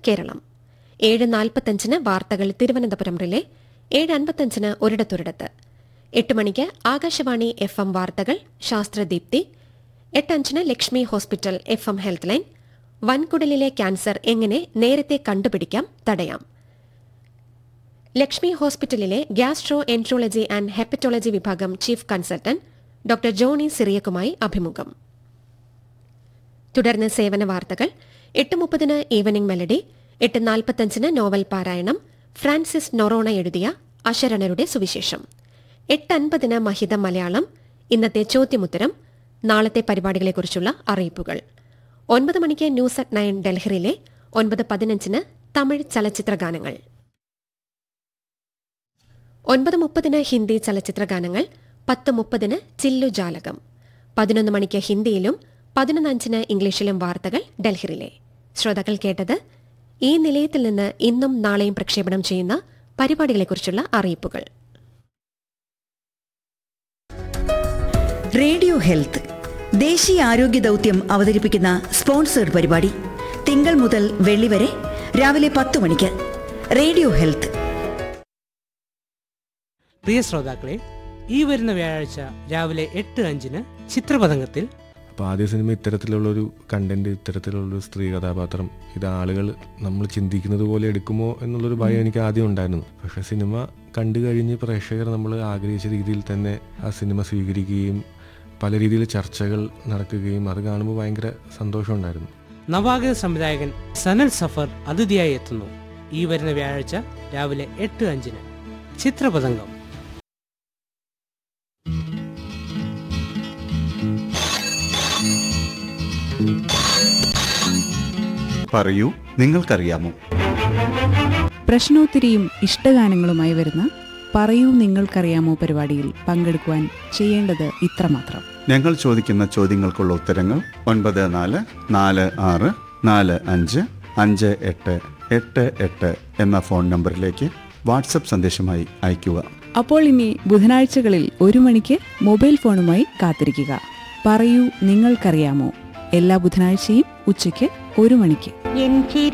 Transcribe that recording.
കേരളം ഏഴ് നാൽപ്പത്തഞ്ചിന് വാർത്തകൾ തിരുവനന്തപുരം റിലേ ഏഴ് അൻപത്തഞ്ചിന് ഒരിടത്തൊരിടത്ത് എട്ട് മണിക്ക് ആകാശവാണി എഫ് എം വാർത്തകൾ ശാസ്ത്രദീപ്തി എട്ടഞ്ചിന് Lakshmi hospital F M health line വൻകുടലിലെ ക്യാൻസർ എങ്ങനെ നേരത്തെ കണ്ടുപിടിക്കാം തടയാം ലക്ഷ്മി ഹോസ്പിറ്റലിലെ ഗ്യാസ്ട്രോ എൻട്രോളജി ആൻഡ് ഹെപ്പറ്റോളജി വിഭാഗം ചീഫ് കൺസൾട്ടന്റ് ഡോക്ടർ ജോണി സിറിയക്കുമായി അഭിമുഖം തുടർന്ന് സേവന വാർത്തകൾ എട്ട് മുപ്പതിന് ഈവനിംഗ് മെലഡി എട്ട് നാൽപ്പത്തഞ്ചിന് നോവൽ പാരായണം ഫ്രാൻസിസ് നൊറോണ എഴുതിയ അശരണരുടെ സുവിശേഷം എട്ട് അൻപതിന് മഹിതം മലയാളം ഇന്നത്തെ ചോദ്യമുത്തരം നാളത്തെ പരിപാടികളെക്കുറിച്ചുള്ള അറിയിപ്പുകൾ ഒൻപത് മണിക്ക് ന്യൂസ് അറ്റ് നയൻ ഡൽഹിയിലെ ഒൻപത് പതിനഞ്ചിന് തമിഴ് ചലച്ചിത്ര ഗാനങ്ങൾ ഒൻപത് മുപ്പതിന് ഹിന്ദി ചലച്ചിത്ര ഗാനങ്ങൾ പത്ത് മുപ്പതിന് ചില്ലു ജാലകം പതിനൊന്ന് മണിക്ക് ഹിന്ദിയിലും പതിനൊന്നഞ്ചിന് ഇംഗ്ലീഷിലും വാർത്തകൾ ഡൽഹിയിലെ ശ്രോതാക്കൾ കേട്ടത് ഈ നിലയത്തിൽ നിന്ന് ഇന്നും നാളെയും പ്രക്ഷേപണം ചെയ്യുന്ന പരിപാടികളെക്കുറിച്ചുള്ള അറിയിപ്പുകൾ റേഡിയോ ഹെൽത്ത് ദേശീയ ആരോഗ്യ ദൗത്യം അവതരിപ്പിക്കുന്ന സ്പോൺസേഡ് പരിപാടി തിങ്കൾ മുതൽ വെള്ളി വരെ രാവിലെ പത്ത് മണിക്ക് റേഡിയോ ഹെൽത്ത് പ്രിയ ശ്രോതാക്കളെ ഈ വരുന്ന വ്യാഴാഴ്ച രാവിലെ എട്ട് അഞ്ചിന് ചിത്രപതംഗത്തിൽ അപ്പോൾ ആദ്യ സിനിമ ഇത്തരത്തിലുള്ളൊരു കണ്ടന്റ് ഇത്തരത്തിലുള്ളൊരു സ്ത്രീ കഥാപാത്രം ഇത് ആളുകൾ നമ്മൾ ചിന്തിക്കുന്നത് പോലെ എടുക്കുമോ എന്നുള്ളൊരു ഭയം എനിക്ക് ആദ്യം ഉണ്ടായിരുന്നു പക്ഷെ സിനിമ കണ്ടു കഴിഞ്ഞ് പ്രേക്ഷകർ നമ്മൾ ആഗ്രഹിച്ച രീതിയിൽ തന്നെ ആ സിനിമ സ്വീകരിക്കുകയും പല രീതിയിൽ ചർച്ചകൾ നടക്കുകയും അത് കാണുമ്പോൾ ഭയങ്കര സന്തോഷമുണ്ടായിരുന്നു നവാഗത സംവിധായകൻ സനൽ സഫർ അതിഥിയായി എത്തുന്നു ഈ വരുന്ന വ്യാഴാഴ്ച രാവിലെ എട്ട് അഞ്ചിന് ചിത്രപതംഗം പറയൂ നിങ്ങൾക്കറിയാമോ പ്രശ്നോത്തരിയും ഇഷ്ടഗാനങ്ങളുമായി വരുന്ന പറയൂ നിങ്ങൾക്കറിയാമോ പരിപാടിയിൽ പങ്കെടുക്കുവാൻ ചെയ്യേണ്ടത് ഇത്രമാത്രം ഞങ്ങൾ ചോദിക്കുന്ന ചോദ്യങ്ങൾക്കുള്ള ഉത്തരങ്ങൾ ഒൻപത് നാല് നാല് ആറ് നാല് അഞ്ച് അഞ്ച് എട്ട് എട്ട് എട്ട് എന്ന ഫോൺ നമ്പറിലേക്ക് വാട്സപ്പ് സന്ദേശമായി അയയ്ക്കുക അപ്പോൾ ഇനി ബുധനാഴ്ചകളിൽ ഒരു മണിക്ക് മൊബൈൽ ഫോണുമായി കാത്തിരിക്കുക പറയൂ നിങ്ങൾക്കറിയാമോ എല്ലാ ബുധനാഴ്ചയും ഉച്ചയ്ക്ക് ഒരു മണിക്ക് എൻ ചിരി